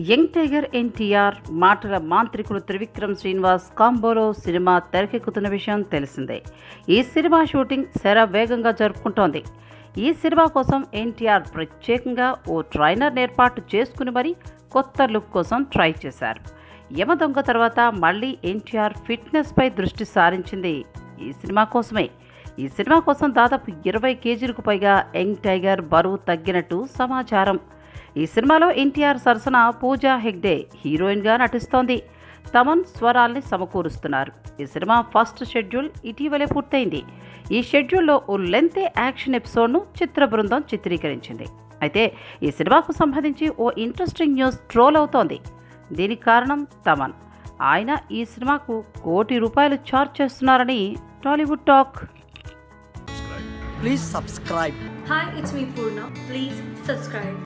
Young tiger NTR మాటల మాంత్రికుడు Trivikram Srinivas కాంబోలో cinema తెరకెక్కుతున్న విషయం తెలిసిందే ఈ సినిమా షూటింగ్ శర వేగంగా జరుపుకుంటోంది ఈ సినిమా కోసం ఎన్టీఆర్ ప్రత్యేకంగా ఓ ట్రైనర్ ఏర్పాటు చేసుకుని మరీ కొత్త లుక్ కోసం ట్రై చేశారు యమ దొంగ తర్వాత మళ్ళీ ఎన్టీఆర్ ఫిట్నెస్పై దృష్టి సారించింది ఈ సినిమా కోసమే ఈ సినిమా కోసం దాదాపు ఇరవై కేజీలకు పైగా యంగ్ టైగర్ బరువు తగ్గినట్టు సమాచారం ఈ సినిమాలో ఎన్టీఆర్ సరసన పూజా హెగ్డే హీరోయిన్గా నటిస్తోంది తమన్ స్వరాల్ని సమకూరుస్తున్నారు ఈ సినిమా ఫస్ట్ షెడ్యూల్ ఇటీవలే పూర్తయింది ఈ షెడ్యూల్లో ఓ లెంతే యాక్షన్ ఎపిసోడ్ను చిత్ర బృందం చిత్రీకరించింది అయితే ఈ సినిమాకు సంబంధించి ఓ ఇంట్రెస్టింగ్ న్యూస్ ట్రోల్ అవుతోంది దీనికి కారణం తమన్ ఆయన ఈ సినిమాకు కోటి రూపాయలు ఛార్జ్ చేస్తున్నారని Tollywood talk Please subscribe. Hi, it's me Purna. Please subscribe.